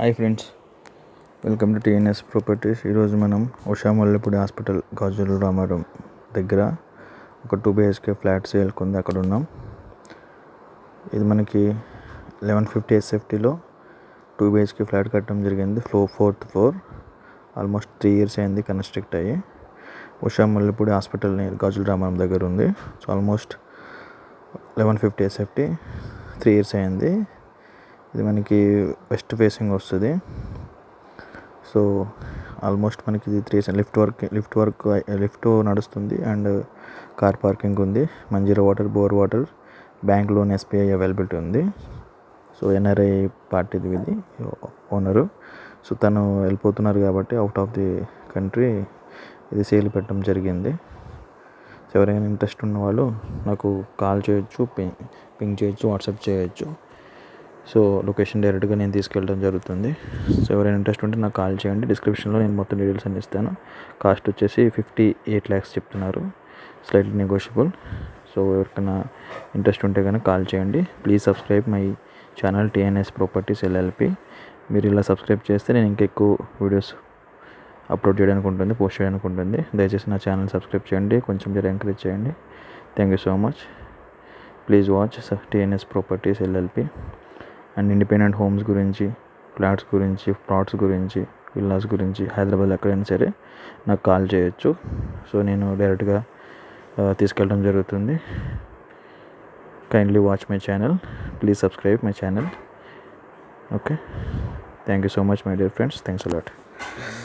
hi friends welcome to TNS properties ఈరోజు మనం Usha Mallepudi hospital Gajula Ramaram దగ్గర ఒక టూ బిహెచ్కే ఫ్లాట్ సేల్కి ఉంది అక్కడ ఉన్నాం ఇది మనకి లెవెన్ ఫిఫ్టీ ఎస్ఎఫ్టీలో టూ బిహెచ్కే ఫ్లాట్ కట్టడం జరిగింది ఫ్లో fourth floor almost three years అయింది కన్స్ట్రక్ట్ అయ్యి ఉషా మల్లెపూడి హాస్పిటల్ గాజుల రామారం దగ్గర ఉంది so almost eleven fifty SFT three years అయింది ఇది మనకి వెస్ట్ ఫేసింగ్ వస్తుంది సో ఆల్మోస్ట్ మనకి ఇది three lift work lift work lift నడుస్తుంది అండ్ కార్ పార్కింగ్ ఉంది Manjeera water bore water bank loan SBI availability ఉంది సో ఎన్ఆర్ఐ పార్టీది ఇది ఓనరు సో తను వెళ్ళిపోతున్నారు కాబట్టి అవుట్ ఆఫ్ ది కంట్రీ ఇది సేల్ పెట్టడం జరిగింది సో ఎవరైనా ఇంట్రెస్ట్ ఉన్న వాళ్ళు నాకు కాల్ చేయొచ్చు పింగ్ పింగ్ చేయొచ్చు వాట్సాప్ చేయొచ్చు సో లొకేషన్ డైరెక్ట్గా నేను తీసుకెళ్ళడం జరుగుతుంది సో ఎవరైనా ఇంట్రెస్ట్ ఉంటే నాకు కాల్ చేయండి డిస్క్రిప్షన్లో నేను మొత్తం డీటెయిల్స్ అన్ని ఇస్తాను కాస్ట్ వచ్చేసి ఫిఫ్టీ ఎయిట్ ల్యాక్స్ చెప్తున్నారు స్లైట్లీ నెగోషియబుల్ సో ఎవరికైనా ఇంట్రెస్ట్ ఉంటే కనుక కాల్ చేయండి please subscribe my channel TNS properties LLP మీరు ఇలా సబ్స్క్రైబ్ చేస్తే నేను ఇంకా ఎక్కువ వీడియోస్ అప్లోడ్ చేయడానికి ఉంటుంది పోస్ట్ చేయడానికి ఉంటుంది దయచేసి నా ఛానల్ సబ్స్క్రైబ్ చేయండి కొంచెం జర ఎంకరేజ్ చేయండి thank you so much please watch TNS properties LLP and independent homes గురించి ఫ్లాట్స్ గురించి ప్లాట్స్ గురించి విల్లాస్ గురించి హైదరాబాద్ ఎక్కడైనా సరే నాకు కాల్ చేయొచ్చు సో నేను డైరెక్ట్గా తీసుకెళ్ళడం జరుగుతుంది kindly watch my channel please subscribe my channel okay thank you so much my dear friends thanks allot